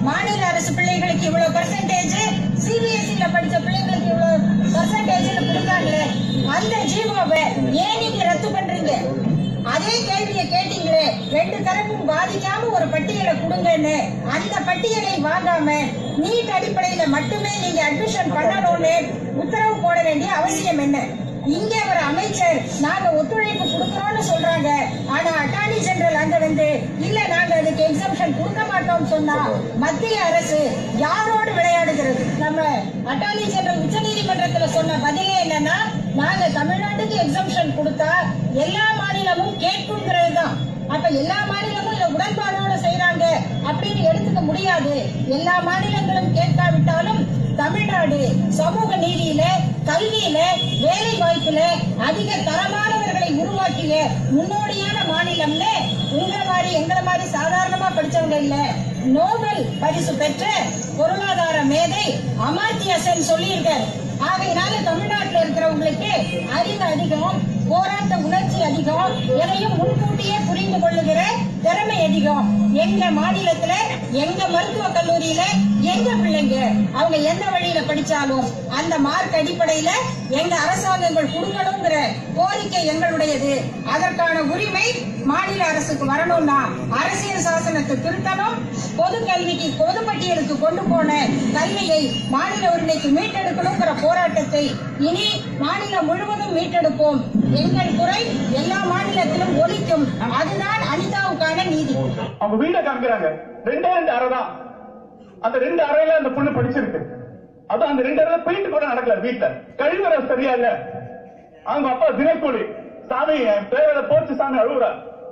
மாநில அரசு பிள்ளைகளுக்கு இவ்வளவு பெர்சன்டேஜ் சிபிஎஸ்இல படிச்ச பிள்ளைங்களுக்கு இவ்வளவு பெர்சன்டேஜ்னு கொடுத்தாங்களே அந்த ஜீவோவை ஏன் நீங்க ரத்து பண்றீங்க அதே கேள்வியை கேட்டீங்களே ரெண்டு தரப்பும் பாதிக்காம ஒரு பட்டியலை கொடுங்கன்னு அந்த பட்டியலை வாங்காம நீட் அடிப்படையில மட்டுமே நீங்க அட்மிஷன் பண்ணணும்னு உத்தரவு போட வேண்டிய அவசியம் என்ன இங்க ஒரு அமைச்சர் நாங்க ஒத்துழைப்பு கொடுக்கறோம்னு சொல்றாங்க ஆனா அட்டார்னி ஜெனரல் அங்க வந்து இல்ல நாங்க அதுக்கு எக்ஸம்ஷன் கொடுக்க மாட்டோம் சொன்னா மத்திய அரசு யாரோடு விளையாடுகிறது நம்ம அட்டார்னி ஜெனரல் உச்சநீதிமன்றத்துல சொன்ன பதிலே என்னன்னா நாங்க தமிழ்நாட்டுக்கு எக்ஸம்ஷன் கொடுத்தா எல்லா மாநிலமும் கேட்குங்கிறது தான் அப்ப எல்லா மாநிலமும் இத உடன்பாடோட செய்யறாங்க அப்படின்னு எடுத்துக்க முடியாது எல்லா மாநிலங்களும் கேட்காவிட்டாலும் தமிழ்நாடு சமூக நீதியில கல்வியில வேலை வாய்ப்புல அதிக தரமானவர்களை உருவாக்கிய முன்னோடியான மாநிலம்னு உங்களை மாதிரி எங்களை மாதிரி சாதாரணமா படிச்சவங்க இல்ல நோபல் பரிசு பெற்ற பொருளாதார மேதை அமாத்திய சென் சொல்லியிருக்காரு ஆகையினால தமிழ்நாட்டுல இருக்கிறவங்களுக்கு அறிவு அதிகம் போராட்ட உணர்ச்சி அதிகம் எதையும் முன்கூட்டியே புரிந்து கொள்ளுகிற திறமை அதிகம் எங்க மாநிலத்துல எங்க மருத்துவ கல்லூரியில எங்க பிள்ளைங்க அவங்க எந்த வழியில படிச்சாலும் அந்த மார்க் அடிப்படையில எங்க அரசாங்கங்கள் கொடுக்கணுங்கிற கோரிக்கை எங்களுடையது அதற்கான உரிமை மாநில அரசுக்கு வரணும்னா அரசியல் சாசனத்தை திருத்தணும் பொது கல்விக்கு பொது பட்டியலுக்கு கொண்டு போன கல்வியை மாநில உரிமைக்கு மீட்டெடுக்கணுங்கிற போராட்டத்தை இனி மாநிலம் முழுவதும் மீட்டெடுப்போம் எங்கள் குறை எல்லா மாநிலத்திலும் ஒலிக்கும் அதுதான் அனிதாவுக்கான நீதி அவங்க வீட காமிக்கிறாங்க ரெண்டே ரெண்டு அறை தான் அந்த ரெண்டு அறையில அந்த பொண்ணு படிச்சிருக்கு அதுவும் அந்த ரெண்டு அறையில பெயிண்ட் கூட நடக்கல வீட்டுல கழிவறை சரியா இல்ல அவங்க அப்பா தினக்கூலி சாமி என் பேரோட போச்சு சாமி அழுகுற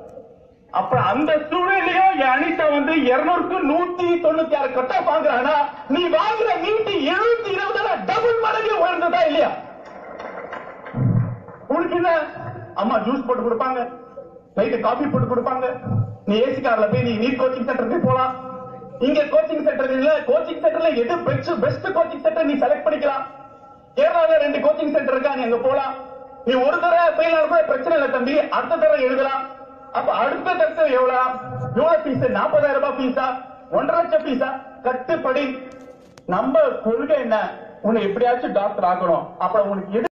அப்ப அந்த சூழ்நிலையும் என் அனிதா வந்து இருநூறுக்கு நூத்தி தொண்ணூத்தி ஆறு கட்டா வாங்குறாங்கன்னா நீ வாங்குற நீட்டி எழுநூத்தி இருபதுல டபுள் மடங்கு உயர்ந்ததா இல்லையா உனக்கு என்ன அம்மா ஜூஸ் போட்டு கொடுப்பாங்க நைட்டு காபி போட்டு கொடுப்பாங்க நீ ஏசி கார்ல போய் நீ நீட் கோச்சிங் சென்டருக்கு போலாம் இங்க கோச்சிங் சென்டர் இல்ல கோச்சிங் சென்டர்ல எது பெஸ்ட் பெஸ்ட் கோச்சிங் சென்டர் நீ செலக்ட் பண்ணிக்கலாம் கேரளால ரெண்டு கோச்சிங் சென்டர் இருக்கா நீ அங்க போலாம் நீ ஒரு தடவை ஃபெயில் ஆன கூட பிரச்சனை இல்லை தம்பி அடுத்த தடவை எழுதலாம் அப்ப அடுத்த தடவை எவ்வளவு எவ்வளவு ஃபீஸ் நாற்பதாயிரம் ரூபாய் ஃபீஸா ஒன்றரை லட்சம் ஃபீஸா கட்டுப்படி நம்ம கொள்கை என்ன உன்னை எப்படியாச்சும் டாக்டர் ஆகணும் அப்புறம் உனக்கு எது